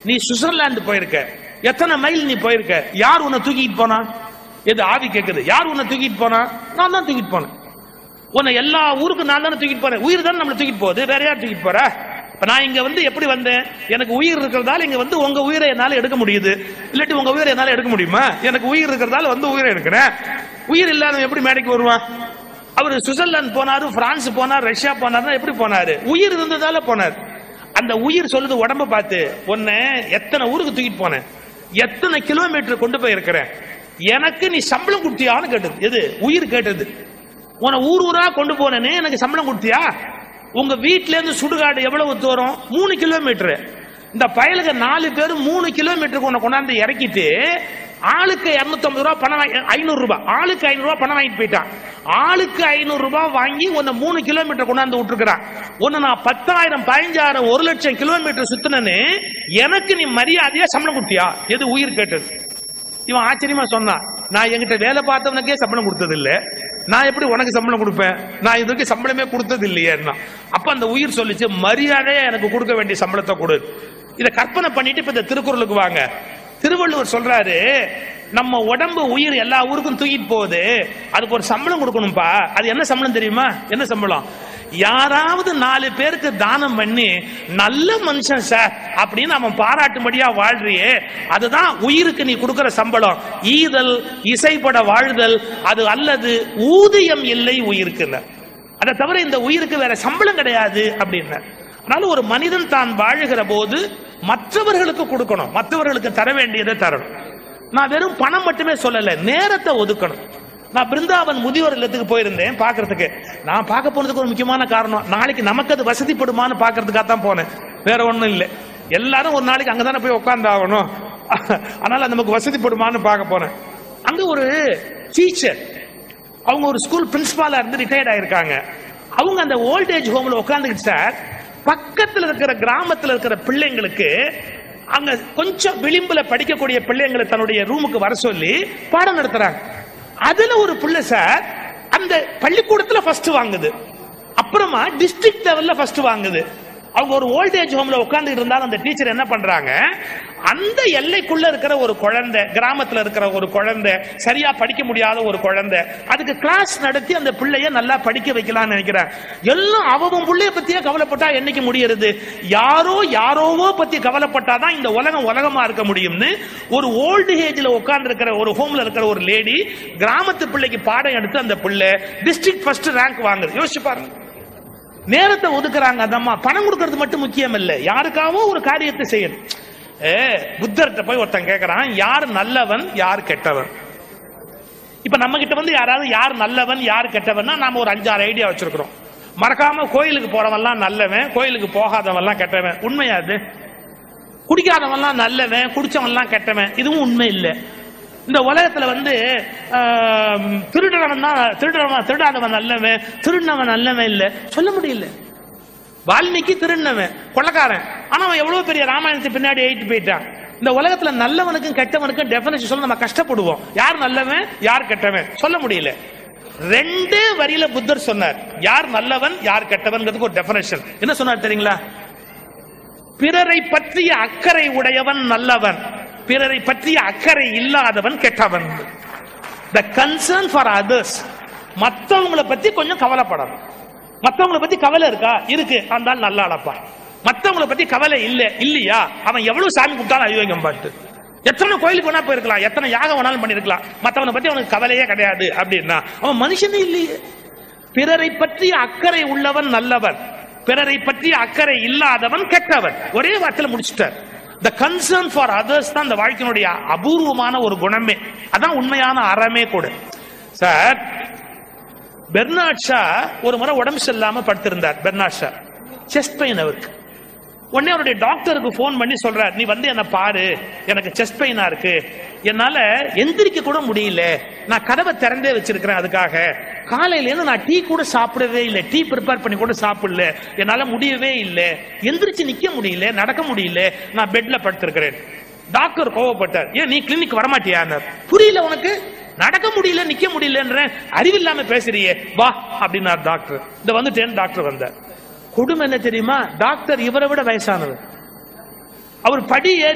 நீ சுவிட்சர்லாந்து போயிருக்க எத்தனை மைல் நீ போயிருக்க யார் உன்னை தூக்கிட்டு போனா எது ஆவி கேக்குது யார் உன்னை தூக்கிட்டு போனா நான் தான் தூக்கிட்டு போனேன் உன்னை எல்லா ஊருக்கு நான் தானே தூக்கிட்டு போறேன் உயிர் தானே நம்மளை தூக்கிட்டு போகுது வேற யார் தூக்கிட்டு போற இப்ப நான் இங்க வந்து எப்படி வந்தேன் எனக்கு உயிர் இருக்கிறதால இங்க வந்து உங்க உயிரை என்னால எடுக்க முடியுது இல்லாட்டி உங்க உயிரை என்னால எடுக்க முடியுமா எனக்கு உயிர் இருக்கிறதால வந்து உயிரை எடுக்கிறேன் உயிர் இல்லாதவன் எப்படி மேடைக்கு வருவான் அவர் சுவிட்சர்லாந்து போனாரு பிரான்ஸ் போனார் ரஷ்யா போனாருன்னா எப்படி போனாரு உயிர் இருந்ததால போனார் அந்த உயிர் சொல்லுது உடம்ப பார்த்து உன்னை எத்தனை ஊருக்கு தூக்கிட்டு போனேன் எத்தனை கிலோமீட்டர் கொண்டு போய் இருக்கிறேன் எனக்கு நீ சம்பளம் கொடுத்தியான்னு கேட்டது எது உயிர் கேட்டது உன்னை ஊர் ஊரா கொண்டு போனேன்னு எனக்கு சம்பளம் கொடுத்தியா உங்க வீட்ல இருந்து சுடுகாடு எவ்வளவு தூரம் மூணு கிலோமீட்டர் இந்த பயலுக்கு நாலு பேர் மூணு கிலோமீட்டருக்கு உன்னை கொண்டாந்து இறக்கிட்டு ஆளுக்கு 250 ரூபாய் பணம் வாங்கி ஐநூறு ரூபாய் ஆளுக்கு ஐநூறு ரூபாய் பணம் வாங்கிட்டு போயிட்டான் ஆளுக்கு ஐநூறு ரூபாய் வாங்கி உன்னை மூணு கிலோமீட்டர் கொண்டாந்து விட்டுருக்கான் உன்னை நான் பத்தாயிரம் பதினஞ்சாயிரம் ஒரு லட்சம் கிலோமீட்டர் சுத்தினேன்னு எனக்கு நீ மரியாதையா சம்பளம் கொடுத்தியா எது உயிர் கேட்டது இவன் ஆச்சரியமா சொன்னான் நான் என்கிட்ட வேலை பார்த்தவனுக்கே சம்பளம் கொடுத்தது இல்ல நான் எப்படி உனக்கு சம்பளம் கொடுப்பேன் நான் இதுக்கு சம்பளமே கொடுத்தது இல்லையேன்னா அப்ப அந்த உயிர் சொல்லிச்சு மரியாதையா எனக்கு கொடுக்க வேண்டிய சம்பளத்தை கொடு இத கற்பனை பண்ணிட்டு இப்ப இந்த திருக்குறளுக்கு வாங்க திருவள்ளுவர் சொல்றாரு நம்ம உடம்பு உயிர் எல்லா ஊருக்கும் தூக்கிட்டு போகுது அதுக்கு ஒரு சம்பளம் கொடுக்கணும்பா அது என்ன சம்பளம் தெரியுமா என்ன சம்பளம் யாராவது நாலு பேருக்கு தானம் பண்ணி நல்ல மனுஷன் சார் அப்படின்னு அவன் பாராட்டும்படியா வாழ்றியே அதுதான் உயிருக்கு நீ கொடுக்கிற சம்பளம் ஈதல் இசைப்பட வாழ்தல் அது அல்லது ஊதியம் இல்லை உயிருக்கு அதை தவிர இந்த உயிருக்கு வேற சம்பளம் கிடையாது அப்படின்னார் அதனால ஒரு மனிதன் தான் வாழுகிற போது மற்றவர்களுக்கு கொடுக்கணும் மற்றவர்களுக்கு தர வேண்டியதை தரணும் நான் வெறும் பணம் மட்டுமே சொல்லல நேரத்தை ஒதுக்கணும் நான் பிருந்தாவன் முதியோர் இல்லத்துக்கு போயிருந்தேன் பார்க்கிறதுக்கு நான் பார்க்க போனதுக்கு ஒரு முக்கியமான காரணம் நாளைக்கு நமக்கு அது வசதிப்படுமான்னு பார்க்கறதுக்காக தான் போனேன் வேற ஒண்ணும் இல்லை எல்லாரும் ஒரு நாளைக்கு அங்கதானே போய் உட்கார்ந்து ஆகணும் அதனால நமக்கு வசதிப்படுமான்னு பார்க்க போனேன் அங்க ஒரு டீச்சர் அவங்க ஒரு ஸ்கூல் பிரின்சிபாலா இருந்து ரிட்டையர்ட் ஆயிருக்காங்க அவங்க அந்த ஓல்டேஜ் ஹோம்ல உட்காந்துக்கிட்டு சார் பக்கத்துல இருக்கிற கிராமத்துல இருக்கிற பிள்ளைங்களுக்கு அங்க கொஞ்சம் விளிம்புல படிக்கக்கூடிய பிள்ளைங்களை தன்னுடைய ரூமுக்கு வர சொல்லி பாடம் நடத்துறாங்க அதுல ஒரு பிள்ளை சார் அந்த பள்ளிக்கூடத்துல ஃபர்ஸ்ட் வாங்குது அப்புறமா டிஸ்ட்ரிக்ட் லெவல்ல ஃபர்ஸ்ட் வாங்குது அவங்க ஒரு ஓல்டேஜ் ஹோம்ல உட்கார்ந்துட்டு இருந்தாலும் அந்த டீச்சர் என்ன பண்றாங்க அந்த எல்லைக்குள்ள இருக்கிற ஒரு குழந்தை கிராமத்துல இருக்கிற ஒரு குழந்தை சரியா படிக்க முடியாத ஒரு குழந்தை அதுக்கு கிளாஸ் நடத்தி அந்த பிள்ளைய நல்லா படிக்க வைக்கலாம்னு நினைக்கிறேன் எல்லாம் அவன் பிள்ளைய பத்தியே கவலைப்பட்டா என்னைக்கு முடியறது யாரோ யாரோவோ பத்தி கவலைப்பட்டாதான் இந்த உலகம் உலகமா இருக்க முடியும்னு ஒரு ஓல்டு ஏஜ்ல உட்கார்ந்து இருக்கிற ஒரு ஹோம்ல இருக்கிற ஒரு லேடி கிராமத்து பிள்ளைக்கு பாடம் எடுத்து அந்த பிள்ளை டிஸ்ட்ரிக்ட் ஃபர்ஸ்ட் ரேங்க் வாங்குது யோசிச்சு பாருங்க நேரத்தை ஒதுக்குறாங்க அந்த அம்மா பணம் கொடுக்கறது மட்டும் முக்கியம் இல்ல யாருக்காவோ ஒரு காரியத்தை செய்யணும் ஏ புத்தர்கிட்ட போய் ஒருத்தன் கேட்கறான் யார் நல்லவன் யார் கெட்டவன் இப்ப நம்ம கிட்ட வந்து யாராவது யார் நல்லவன் யார் கெட்டவன்னா நாம ஒரு அஞ்சாறு ஐடியா வச்சிருக்கிறோம் மறக்காம கோயிலுக்கு போறவன்லாம் நல்லவன் கோயிலுக்கு போகாதவன்லாம் கெட்டவன் உண்மையா அது குடிக்காதவன்லாம் நல்லவன் குடிச்சவன்லாம் கெட்டவன் இதுவும் உண்மை இல்லை இந்த உலகத்துல வந்து ஆம், திருடனவன் தான் திருடனவன் திருடாதவன் நல்லவன் திருடினவன் நல்லவன் இல்ல சொல்ல முடியல வால்மீகி திருடினவன் கொள்ளக்காரன் ஆனா அவன் எவ்வளவு பெரிய ராமாயணத்தை பின்னாடி எழுதிட்டு போயிட்டான் இந்த உலகத்துல நல்லவனுக்கும் கெட்டவனுக்கும் டெபினேஷன் சொல்ல நம்ம கஷ்டப்படுவோம் யார் நல்லவன் யார் கெட்டவன் சொல்ல முடியல ரெண்டே வரியில புத்தர் சொன்னார் யார் நல்லவன் யார் கெட்டவன்ங்கிறதுக்கு ஒரு டெபினேஷன் என்ன சொன்னார் தெரியுங்களா பிறரை பற்றிய அக்கறை உடையவன் நல்லவன் பிறரை பற்றிய அக்கறை இல்லாதவன் கெட்டவன் த கன்சர்ன் ஃபார் அதர்ஸ் மத்தவங்கள பத்தி கொஞ்சம் கவலைப்படணும் மத்தவங்கள பத்தி கவலை இருக்கா இருக்கு அந்த ஆள் நல்லா அளப்பா மத்தவங்கள பத்தி கவலை இல்ல இல்லையா அவன் எவ்வளவு சாமி கும்பிட்டாலும் ஐயோகம் பாட்டு எத்தனை கோயிலுக்கு வேணா போயிருக்கலாம் எத்தனை யாகம் வேணாலும் பண்ணிருக்கலாம் மத்தவனை பத்தி அவனுக்கு கவலையே கிடையாது அப்படின்னா அவன் மனுஷனே இல்லையே பிறரை பற்றிய அக்கறை உள்ளவன் நல்லவன் பிறரை பற்றிய அக்கறை இல்லாதவன் கெட்டவன் ஒரே வார்த்தையில முடிச்சிட்டார் த கன்சர்ன் ஃபார் அதர்ஸ் தான் இந்த வாழ்க்கையினுடைய அபூர்வமான ஒரு குணமே அதான் உண்மையான அறமே கூட சார் பெர்னாட் ஷா ஒரு முறை உடம்பு சரியில்லாம படுத்திருந்தார் பெர்னாட் ஷா செஸ்ட் பெயின் அவருக்கு உடனே அவருடைய டாக்டருக்கு ஃபோன் பண்ணி சொல்றார் நீ வந்து என்ன பாரு எனக்கு செஸ்ட் பெயினா இருக்கு என்னால எந்திரிக்க கூட முடியல நான் கதவை திறந்தே வச்சிருக்கிறேன் அதுக்காக காலையில இருந்து நான் டீ கூட சாப்பிடவே இல்லை டீ ப்ரிப்பேர் பண்ணி கூட சாப்பிடல என்னால முடியவே இல்லை எந்திரிச்சு நிக்க முடியல நடக்க முடியல நான் பெட்ல படுத்திருக்கிறேன் டாக்டர் கோவப்பட்டார் ஏன் நீ கிளினிக் வரமாட்டியான்னார் புரியல உனக்கு நடக்க முடியல நிக்க முடியலன்ற அறிவில்லாம பேசுறியே வா அப்படின்னார் டாக்டர் இந்த வந்துட்டேன் டாக்டர் வந்தார் கொடுமை என்ன தெரியுமா டாக்டர் இவரை விட வயசானவர் அவர் படி ஏறி